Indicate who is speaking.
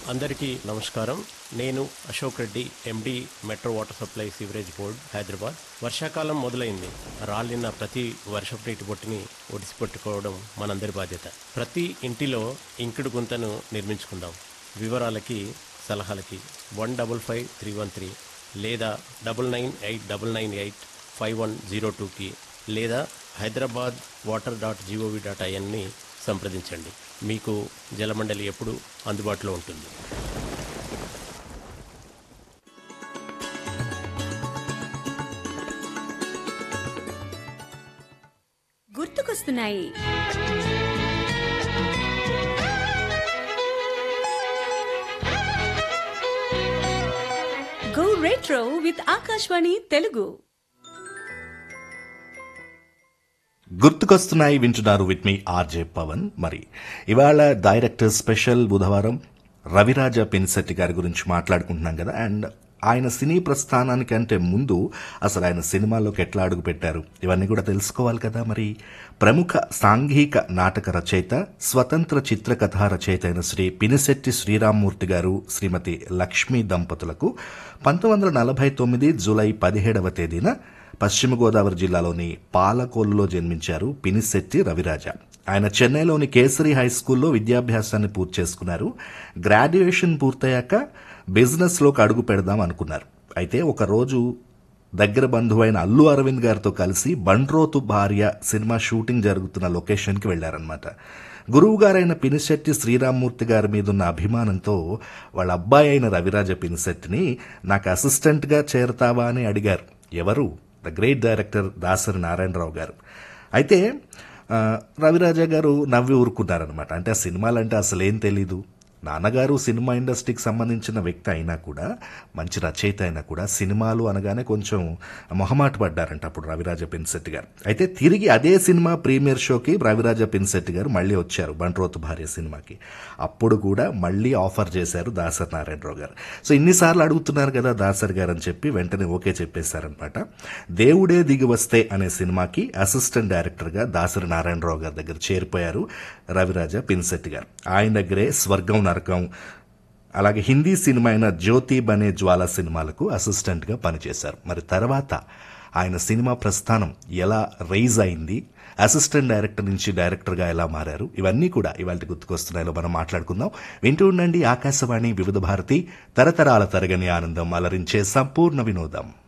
Speaker 1: అందరికీ నమస్కారం నేను Ashok Reddy MD metro water supply sewerage board Hyderabad వర్షాకాలం మొదలైంది రాలిన ప్రతి వర్షపు నీటి బొట్టుని ఒడిసిపెట్టుకోవడం మనందరి బాధ్యత ప్రతి ఇంటిలో ఇంకుడు గుంతను నిర్మించుకుందాం వివరాలకి సలహాలకి one double five three one three లేదా double nine eight double nine eight five one zero టూకి లేదా Hyderabad water dot GOV dot ఐఎన్ని సంప్రదించండి మీకు జలమండలి ఎప్పుడు అందుబాటులో ఉంటుంది
Speaker 2: గుర్తుకొస్తున్నాయి go retro with Akashvani Telugu
Speaker 3: గుర్తుకొస్తున్నాయి వింటున్నారు విత్ మీ ఆర్జే పవన్ మరి ఇవాళ డైరెక్టర్ స్పెషల్ బుధవారం రవిరాజ పిన్సెట్టి గారి గురించి మాట్లాడుకుంటున్నాం కదా అండ్ ఆయన సినీ ప్రస్థానానికంటే ముందు అసలు ఆయన సినిమాల్లోకి ఎట్లా అడుగు పెట్టారు ఇవన్నీ కూడా తెలుసుకోవాలి కదా మరి ప్రముఖ సాంఘిక నాటక రచయిత స్వతంత్ర చిత్రకథా రచయిత అయిన శ్రీ పినిశెట్టి శ్రీరామ్మూర్తి గారు శ్రీమతి లక్ష్మీ దంపతులకు పంతొమ్మిది వందల నలభై తొమ్మిది జూలై పదిహేడవ తేదీన పశ్చిమ గోదావరి జిల్లాలోని పాలకోలులో జన్మించారు పినిశెట్టి రవిరాజ ఆయన చెన్నైలోని కేసరి హై స్కూల్లో విద్యాభ్యాసాన్ని పూర్తి చేసుకున్నారు గ్రాడ్యుయేషన్ పూర్తయ్యాక బిజినెస్లోకి అడుగు పెడదాం అనుకున్నారు అయితే ఒక రోజు దగ్గర బంధువైన అల్లు అరవింద్ గారితో కలిసి బండ్రోతు భార్య సినిమా షూటింగ్ జరుగుతున్న లొకేషన్కి వెళ్లారనమాట గురువు గారైన పినిశెట్టి శ్రీరామ్మూర్తి గారి మీద ఉన్న అభిమానంతో వాళ్ళ అబ్బాయి అయిన రవిరాజ పినిశెట్టిని నాకు అసిస్టెంట్గా చేరతావా అని అడిగారు ఎవరు the great director Dasari Narayana Rao గారు అయితే ఆ, రవిరాజ గారు నవ్వి ఊరుకున్నారనమాట అంటే ఆ సినిమాలంటే అసలు ఏం తెలీదు నాన్నగారు సినిమా ఇండస్ట్రీకి సంబంధించిన వ్యక్తి అయినా కూడా మంచి రచయిత అయినా కూడా సినిమాలు అనగానే కొంచెం మొహమాట పడ్డారంట అప్పుడు రవిరాజ పిన్సెట్టి గారు అయితే తిరిగి అదే సినిమా ప్రీమియర్ షోకి రవిరాజ పిన్సెట్టి గారు మళ్ళీ వచ్చారు బండ్రోతు భార్య సినిమాకి అప్పుడు కూడా మళ్ళీ ఆఫర్ చేశారు దాసరి నారాయణరావు గారు సో ఇన్నిసార్లు అడుగుతున్నారు కదా దాసరి గారు అని చెప్పి వెంటనే ఓకే చెప్పేశారనమాట దేవుడే దిగి వస్తే అనే సినిమాకి అసిస్టెంట్ డైరెక్టర్గా దాసరి నారాయణరావు గారి దగ్గర చేరిపోయారు రవిరాజ పిన్సెట్టి గారు ఆయన దగ్గరే స్వర్గం నరకం అలాగే హిందీ సినిమా అయిన జ్యోతి బనే జ్వాల సినిమాలకు అసిస్టెంట్గా పనిచేశారు మరి తర్వాత ఆయన సినిమా ప్రస్థానం ఎలా రైజ్ అయింది అసిస్టెంట్ డైరెక్టర్ నుంచి డైరెక్టర్గా ఎలా మారారు ఇవన్నీ కూడా ఇవాళ గుర్తుకొస్తున్నాయో మనం మాట్లాడుకుందాం వింటూ ఉండండి ఆకాశవాణి వివిధ భారతి తరతరాల తరగని ఆనందం అలరించే సంపూర్ణ వినోదం